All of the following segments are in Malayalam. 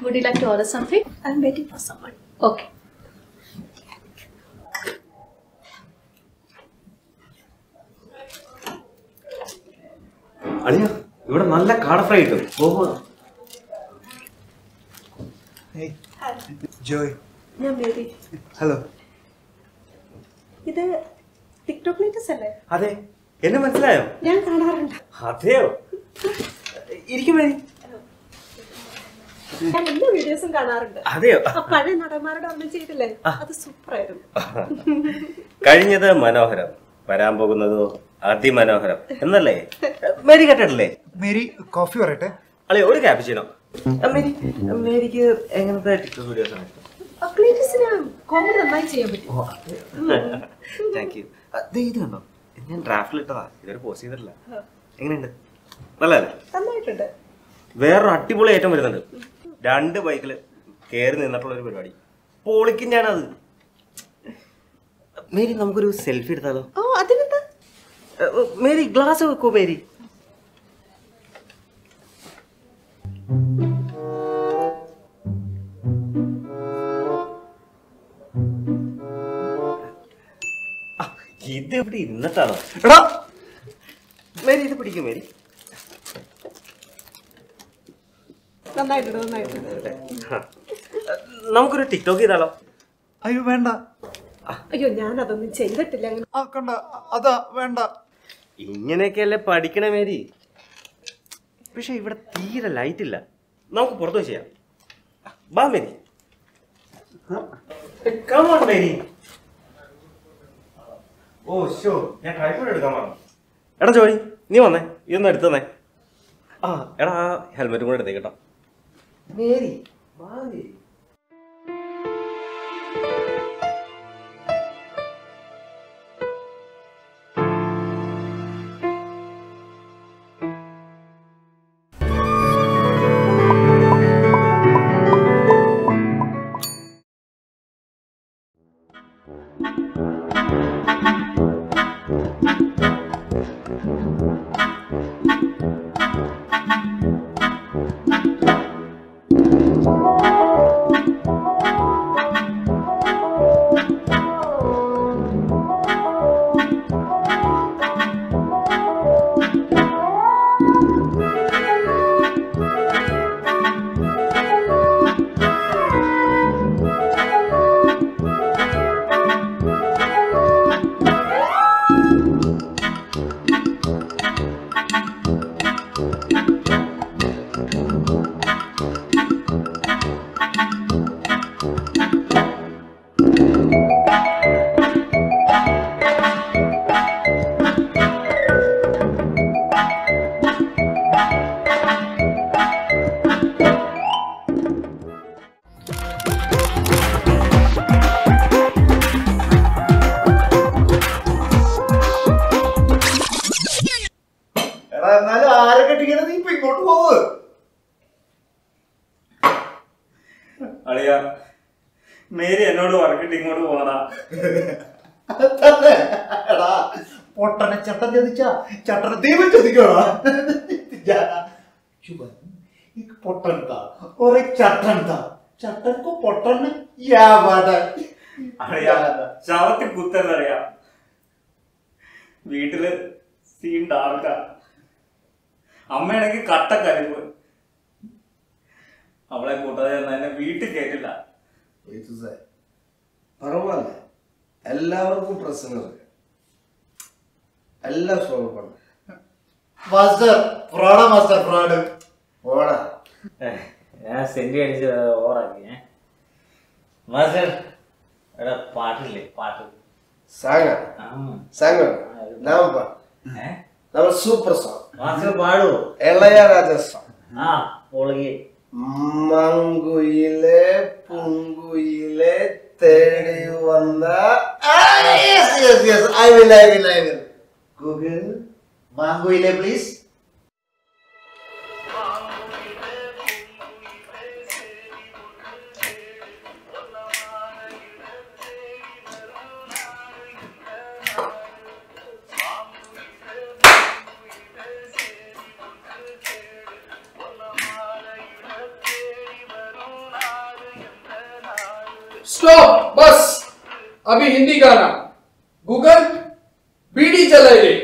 Would you like to order something I am waiting for someone okay അളിയ ഇവിടെ നല്ല കാട ഫ്രൈ കിട്ടും പോകുമോ ജോയ് ഞാൻ മേരി ഹലോ ഇത് ടിക്ടോക്ക് ലേറ്റസ് അല്ലേ അതെ എന്നെ മനസ്സിലായോ ഞാൻ കാണാറുണ്ട് അതെയോ ഇരിക്കും മേരി ഞാൻ എല്ലാ വീഡിയോസും കാണാറുണ്ട് അതെയോ ആ പഴയ നടന്മാരുടെ ഒന്നും ചെയ്തില്ലേ അത് സൂപ്പർ ആയിരുന്നു കഴിഞ്ഞത് മനോഹരം വരാൻ പോകുന്നത് അതിമനോഹരം എന്നല്ലേ മേരി കേട്ടിട്ടില്ലേ മേരി കോഫി പറയട്ടെ അളിയ ഒരു ക്യാപിച്ചിനോ മേരി മേരിക്ക് എങ്ങനത്തെ ടിക്ടോക്ക് വീഡിയോസ് ആണ് ഇഷ്ടം ലേറ്റസ്റ്റിന് കോമഡി നന്നായി ചെയ്യാൻ പറ്റും താങ്ക് യു ഇത് കണ്ടോ ഇത് ഞാൻ ഡ്രാഫ്റ്റിൽ ഇട്ടതാ ഇതുവരെ പോസ്റ്റ് ചെയ്തിട്ടില്ല എങ്ങനെയുണ്ട് നല്ലതല്ലേ നന്നായിട്ടുണ്ട് വേറൊരു അടിപൊളി ഐറ്റം വരുന്നുണ്ട് രണ്ട് ബൈക്കിൽ കയറി നിന്നിട്ടുള്ള ഒരു പരിപാടി പൊളിക്കും ഞാനത് മേരി നമുക്കൊരു സെൽഫി എടുത്താലോ ഓ അതിനെന്താ ഏ, മേരി ഗ്ലാസ് വെക്കോ മേരി ആ, ഇത് ഇവിടെ ഇരുന്നിട്ടാണോ എടാ മേരി ഇത് പിടിക്കും മേരി നന്നായിട്ടുണ്ട് നന്നായിട്ടുണ്ട് ആ. നമുക്കൊരു ടിക്ടോക്ക് ചെയ്താലോ അയ്യോ വേണ്ട അയ്യോ ഞാൻ അതൊന്നും ചെയ്തിട്ടില്ല അങ്ങനെ ആ കണ്ട അതാ വേണ്ട ഇങ്ങനെയൊക്കെയല്ലേ പഠിക്കണേ മേരി പക്ഷെ ഇവിടെ തീരെ ലൈറ്റ് ഇല്ല നമുക്ക് പുറത്തു പോയി ചെയ്യാം ബാ മേരി Come on, മേരി ഓ ഷോ ഞാൻ ട്രൈപ്പോഡ് എടുക്കാൻ പറഞ്ഞു എടാ ജോണി നീ വന്നേ ഇതൊന്ന് എടുത്തു തന്നെ ആ എടാ ആ ഹെൽമെറ്റും കൂടെ എടുത്തേ കേട്ടോ മേരി വാ മേരി എടാ എന്നാലും ആരെ കെട്ടിക്കണ നീ ഇപ്പൊ ഇങ്ങോട്ട് പോവ് അളിയ മേരി എന്നോട് പറഞ്ഞിട്ട് ഇങ്ങോട്ട് പോകണ തന്നെ എടാ പൊട്ടനെ ചട്ടൻ ചതിച്ച ചട്ടനെ ദൈവം ചതിക്കണോ പൊട്ടൻ താ ഒരേ ചട്ടൻ താ ചട്ടൻ को പൊട്ടൻ या बात है അറിയാ ചവത്തി കുത്തറിയാ വീട്ടില് സീൻ ഡാർക്ക അമ്മയാണെങ്കിൽ കട്ട കരുവ് അവളെ കൂട്ടാതെ എന്നെ വീട്ടിൽ കേട്ടില്ല ഇത് സ- പരവായില്ല എല്ലാവർക്കും പ്രശ്നങ്ങളുണ്ട് എല്ലാം സോൾവ് പണ്ണ മാസ്റ്റർ ഫ്രോഡാ മാസ്റ്റർ ഫ്രോഡ് ഓടാ ഞാൻ സെന്റ് അടിച്ച് ഓവറാക്കി ഏ മാസ്റ്റർ എടാ പാട്ടില്ലേ പാട്ട് സാങ് ആ. സാങ് നാം പാ ഏ? നമ്മൾ സൂപ്പർ സോങ് മാസ്റ്റർ പാടുവോ ഇളയരാജ സോങ് ആ പൊളകി മങ്കുയിലെ പുങ്കുയിലെ തേടി വന്ന yes yes yes I will I will I will Google മാംഗോയിലെ പ്ലീസ് स्टॉप बस अभी हिंदी गाना गूगल बीडी चलाई रे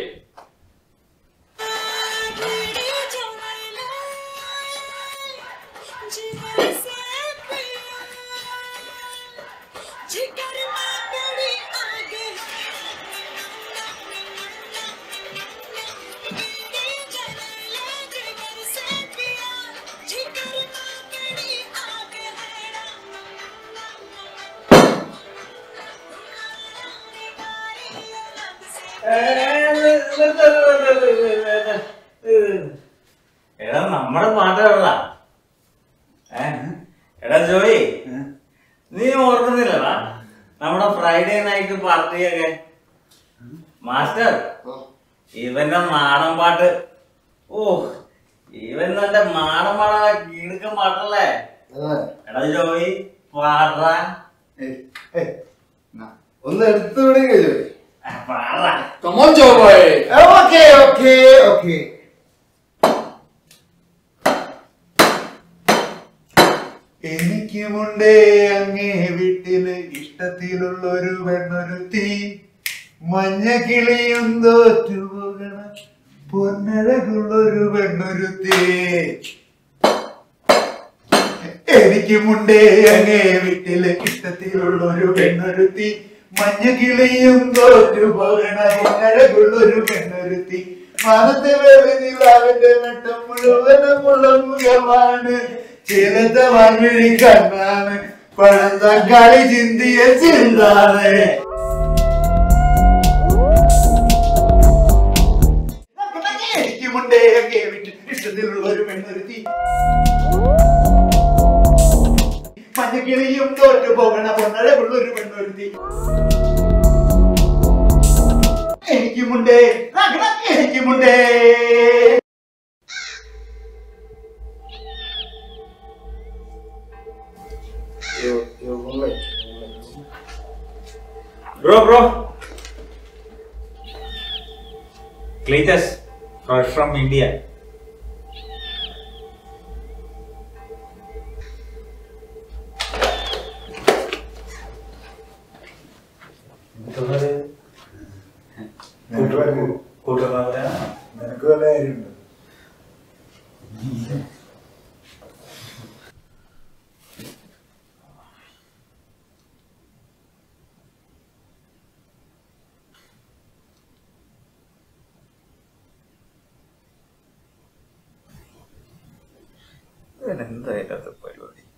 എടാ നമ്മുടെ പാട്ടുകളാ ഏ എടാ ജോയി നീ ഓർക്കുന്നില്ലടാ നമ്മുടെ ഫ്രൈഡേ നൈറ്റ് പാർട്ടിയൊക്കെ മാസ്റ്റർ ഇവന്റെ നാടൻ പാട്ട് ഓ ഇവൻ തന്റെ നാടൻ പാടാ കീഴ്ക്കം പാട്ടല്ലേ എടാ ജോയി പാടാ ഏയ്, ഏയ്, നാ, ഒന്ന് എടുത്തു വിടുക ജോയി പാടാ कमोन जो बॉय ഓക്കെ ഓക്കെ ഓക്കെ എനിക്കുമുണ്ടേ അങ്ങേ വീട്ടില് ഇഷ്ടത്തിലുള്ളൊരു പെണ്ണൊരുത്തി മഞ്ഞ കിളിയും തോറ്റുപോകണ പൊന്നഴകുള്ളൊരു പെണ്ണൊരുത്തി എനിക്കുമുണ്ടേ അങ്ങേ വീട്ടില് ഇഷ്ടത്തിലുള്ളൊരു പെണ്ണൊരുത്തി മഞ്ഞ കിളിയും തോറ്റുപോകണ പൊന്നഴകുള്ളൊരു പെണ്ണൊരുത്തി മനത്തെ വേറി നിലാവിന്റെ വെട്ടം മുഴുവനുമുള്ള മുഖമാണ് ചിലത്ത മൺവിഴി കണ്ണാണ് പഴന്ത കളി ചിന്തിയ ചിന്താണ് എനിക്കുമുണ്ടേ അങ്ങേ വീട്ടിൽ ഇഷ്ടത്തിലുള്ള ഒരു പെണ്ണൊരുത്തി മഞ്ഞക്കിളിയും തോറ്റു പോകണ പൊന്നഴകുള്ള ഒരു പെണ്ണൊരുത്തി എനിക്കുമുണ്ടേ എനിക്കുമുണ്ടേ bro bro Cleetus fresh from India നിനക്ക് വല്ല കാര്യമുണ്ടോ എന്താ ഇതിനകത്ത് പരിപാടി